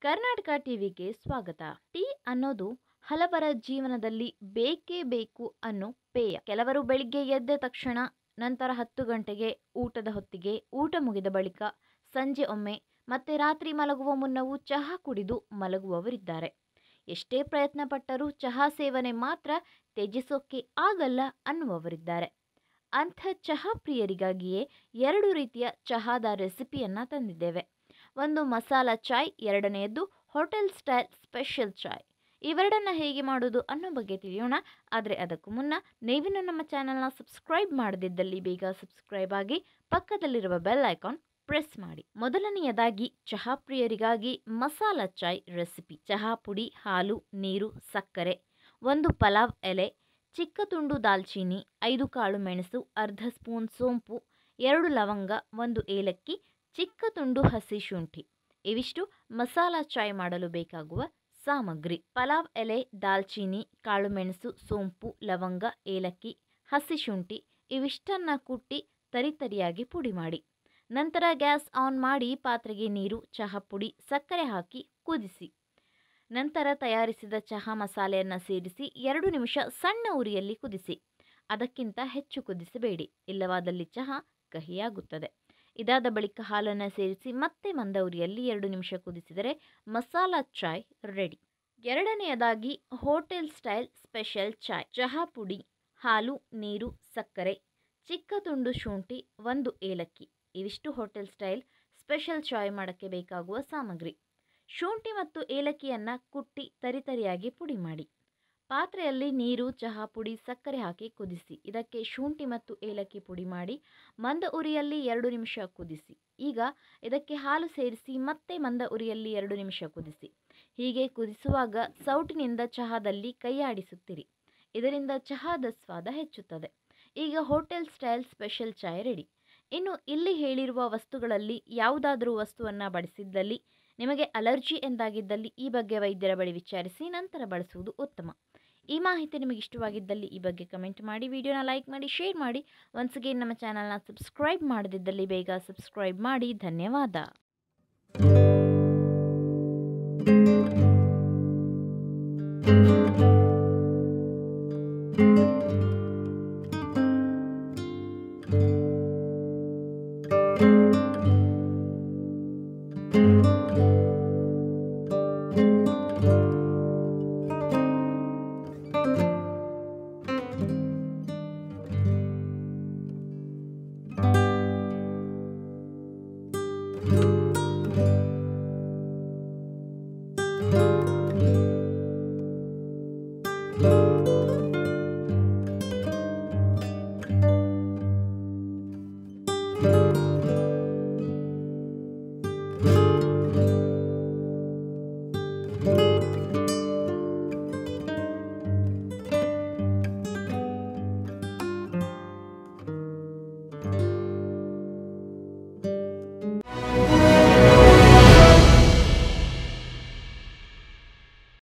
ಕರ್ನಾಟಕ ಟಿವಿಗೆ ಸ್ವಾಗತ ಟೀ ಅನ್ನೋದು ಹಲವರ ಜೀವನದಲ್ಲಿ ಬೇಕೇ ಬೇಕು ಅನ್ನೋ ಪೇಯ ಕೆಲವರು ಬೆಳಿಗ್ಗೆ ಎದ್ದ ತಕ್ಷಣ ನಂತರ ಹತ್ತು ಗಂಟೆಗೆ ಊಟದ ಹೊತ್ತಿಗೆ ಊಟ ಮುಗಿದ ಬಳಿಕ ಸಂಜೆ ಒಮ್ಮೆ ಮತ್ತೆ ರಾತ್ರಿ ಮಲಗುವ ಮುನ್ನವೂ ಚಹಾ ಕುಡಿದು ಮಲಗುವವರಿದ್ದಾರೆ ಎಷ್ಟೇ ಪ್ರಯತ್ನ ಪಟ್ಟರೂ ಚಹಾ ಸೇವನೆ ಮಾತ್ರ ತ್ಯಜಿಸೋಕೆ ಆಗಲ್ಲ ಅನ್ನುವವರಿದ್ದಾರೆ ಅಂಥ ಚಹಾ ಪ್ರಿಯರಿಗಾಗಿಯೇ ಎರಡು ರೀತಿಯ ಚಹಾದ ರೆಸಿಪಿಯನ್ನು ತಂದಿದ್ದೇವೆ ಒಂದು ಮಸಾಲ ಚಾಯ್ ಎರಡನೆಯದ್ದು ಹೋಟೆಲ್ ಸ್ಟೈಲ್ ಸ್ಪೆಷಲ್ ಚಾಯ್ ಇವೆರಡನ್ನ ಹೇಗೆ ಮಾಡೋದು ಅನ್ನೋ ಬಗ್ಗೆ ತಿಳಿಯೋಣ ಆದರೆ ಅದಕ್ಕೂ ಮುನ್ನ ನೀವಿನ್ನೂ ನಮ್ಮ ಚಾನಲ್ನ ಸಬ್ಸ್ಕ್ರೈಬ್ ಮಾಡದಿದ್ದಲ್ಲಿ ಬೇಗ ಸಬ್ಸ್ಕ್ರೈಬ್ ಆಗಿ ಪಕ್ಕದಲ್ಲಿರುವ ಬೆಲ್ ಐಕಾನ್ ಪ್ರೆಸ್ ಮಾಡಿ ಮೊದಲನೆಯದಾಗಿ ಚಹಾ ಪ್ರಿಯರಿಗಾಗಿ ಮಸಾಲ ಚಾಯ್ ರೆಸಿಪಿ ಚಹಾ ಪುಡಿ ಹಾಲು ನೀರು ಸಕ್ಕರೆ ಒಂದು ಪಲಾವ್ ಎಲೆ ಚಿಕ್ಕ ತುಂಡು ದಾಲ್ಚೀನಿ ಐದು ಕಾಳು ಮೆಣಸು ಅರ್ಧ ಸ್ಪೂನ್ ಸೋಂಪು ಎರಡು ಲವಂಗ ಒಂದು ಏಲಕ್ಕಿ ಚಿಕ್ಕ ತುಂಡು ಹಸಿ ಶುಂಠಿ ಇವಿಷ್ಟು ಮಸಾಲ ಚಾಯ್ ಮಾಡಲು ಬೇಕಾಗುವ ಸಾಮಗ್ರಿ ಪಲಾವ್ ಎಲೆ ದಾಲ್ಚೀನಿ ಕಾಳುಮೆಣಸು ಸೋಂಪು ಲವಂಗ ಏಲಕ್ಕಿ ಹಸಿ ಶುಂಠಿ ಇವಿಷ್ಟನ್ನ ಕುಟ್ಟಿ ತರಿತರಿಯಾಗಿ ಪುಡಿ ಮಾಡಿ ನಂತರ ಗ್ಯಾಸ್ ಆನ್ ಮಾಡಿ ಪಾತ್ರೆಗೆ ನೀರು ಚಹಾ ಪುಡಿ ಸಕ್ಕರೆ ಹಾಕಿ ಕುದಿಸಿ ನಂತರ ತಯಾರಿಸಿದ ಚಹಾ ಮಸಾಲೆಯನ್ನು ಸೇರಿಸಿ ಎರಡು ನಿಮಿಷ ಸಣ್ಣ ಉರಿಯಲ್ಲಿ ಕುದಿಸಿ ಅದಕ್ಕಿಂತ ಹೆಚ್ಚು ಕುದಿಸಬೇಡಿ ಇಲ್ಲವಾದಲ್ಲಿ ಚಹಾ ಕಹಿಯಾಗುತ್ತದೆ ಇದಾದ ಬಳಿಕ ಹಾಲನ್ನು ಸೇರಿಸಿ ಮತ್ತೆ ಮಂದ ಉರಿಯಲ್ಲಿ ಎರಡು ನಿಮಿಷ ಕುದಿಸಿದರೆ ಮಸಾಲ ಚಾಯ್ ರೆಡಿ ಎರಡನೆಯದಾಗಿ ಹೋಟೆಲ್ ಸ್ಟೈಲ್ ಸ್ಪೆಷಲ್ ಚಾಯ್ ಚಹಾ ಪುಡಿ ಹಾಲು ನೀರು ಸಕ್ಕರೆ ಚಿಕ್ಕ ತುಂಡು ಶುಂಠಿ ಒಂದು ಏಲಕ್ಕಿ ಇವಿಷ್ಟು ಹೋಟೆಲ್ ಸ್ಟೈಲ್ ಸ್ಪೆಷಲ್ ಚಾಯ್ ಮಾಡೋಕ್ಕೆ ಬೇಕಾಗುವ ಸಾಮಗ್ರಿ ಶುಂಠಿ ಮತ್ತು ಏಲಕ್ಕಿಯನ್ನು ಕುಟ್ಟಿ ತರಿತರಿಯಾಗಿ ಪುಡಿ ಮಾಡಿ ಪಾತ್ರೆಯಲ್ಲಿ ನೀರು ಚಹಾ ಪುಡಿ ಸಕ್ಕರೆ ಹಾಕಿ ಕುದಿಸಿ ಇದಕ್ಕೆ ಶುಂಠಿ ಮತ್ತು ಏಲಕ್ಕಿ ಪುಡಿ ಮಾಡಿ ಮಂದ ಉರಿಯಲ್ಲಿ ಎರಡು ನಿಮಿಷ ಕುದಿಸಿ ಈಗ ಇದಕ್ಕೆ ಹಾಲು ಸೇರಿಸಿ ಮತ್ತೆ ಮಂದ ಉರಿಯಲ್ಲಿ ಎರಡು ನಿಮಿಷ ಕುದಿಸಿ ಹೀಗೆ ಕುದಿಸುವಾಗ ಸೌಟಿನಿಂದ ಚಹಾದಲ್ಲಿ ಕೈಯಾಡಿಸುತ್ತಿರಿ ಇದರಿಂದ ಚಹಾದ ಸ್ವಾದ ಹೆಚ್ಚುತ್ತದೆ ಈಗ hotel style special chai ready ಇನ್ನು ಇಲ್ಲಿ ಹೇಳಿರುವ ವಸ್ತುಗಳಲ್ಲಿ ಯಾವುದಾದರೂ ವಸ್ತುವನ್ನು ಬಳಸಿದ್ದಲ್ಲಿ ನಿಮಗೆ ಅಲರ್ಜಿ ಎಂದಾಗಿದ್ದಲ್ಲಿ ಈ ಬಗ್ಗೆ ವೈದ್ಯರ ಬಳಿ ವಿಚಾರಿಸಿ ನಂತರ ಬಳಸುವುದು ಉತ್ತಮ ಈ ಮಾಹಿತಿ ನಿಮಗೆ ಇಷ್ಟವಾಗಿದ್ದಲ್ಲಿ ಈ ಬಗ್ಗೆ ಕಮೆಂಟ್ ಮಾಡಿ ವಿಡಿಯೋನ ಲೈಕ್ ಮಾಡಿ ಶೇರ್ ಮಾಡಿ ಒನ್ಸ್ ಅಗೇನ್ ನಮ್ಮ ಚಾನಲ್ನ ಸಬ್ಸ್ಕ್ರೈಬ್ ಮಾಡದಿದ್ದಲ್ಲಿ ಬೇಗ ಸಬ್ಸ್ಕ್ರೈಬ್ ಮಾಡಿ ಧನ್ಯವಾದ